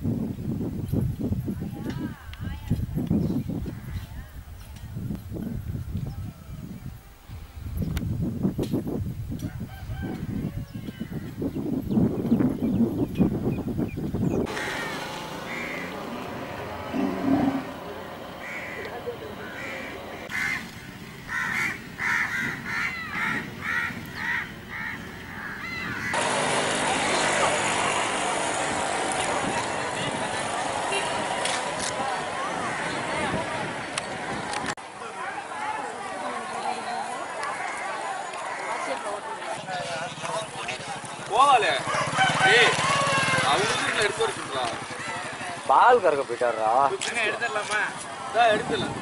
போகாலே ஏய் அவங்க வீட்டில் எடுத்து வர சொல்றா பால் கறக்க போயிட்டாரா எடுத்துடலாமா தான் எடுத்துடலாம்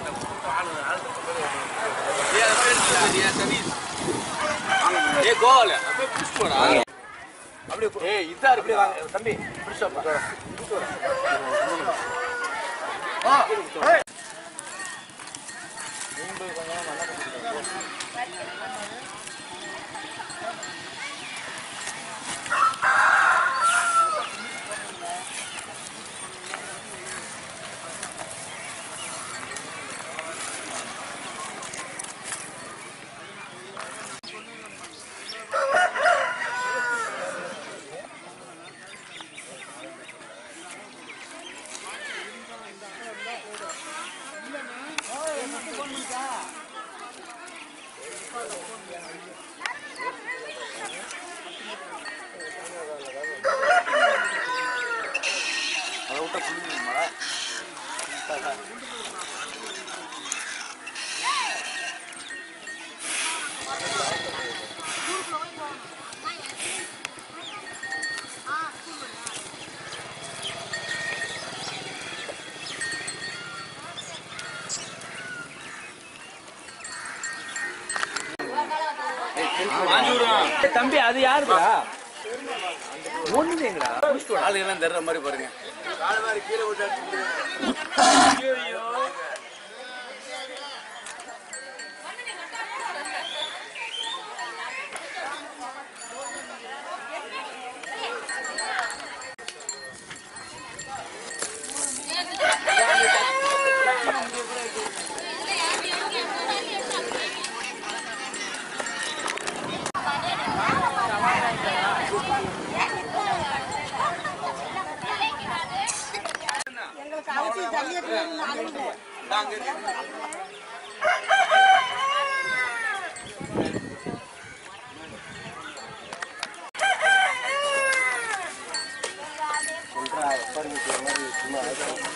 ஏய் அதை போய் எடுத்துடலாம் ஏய் சதீஷ் ஏய் கோவால அப்படியே புஷ் போடா அப்படியே ஏய் இதா இருக்கு வாங்க தம்பி புஷ் அப் அதை விட்டா புரிஞ்சுமாடா தம்பி அது யாருடா ஒண்ணுங்களா ஆளுங்கெல்லாம் தர்ற மாதிரி பாருங்க நாங்க சொல்றா எப்ப இருக்கு மாதிரி சும்மா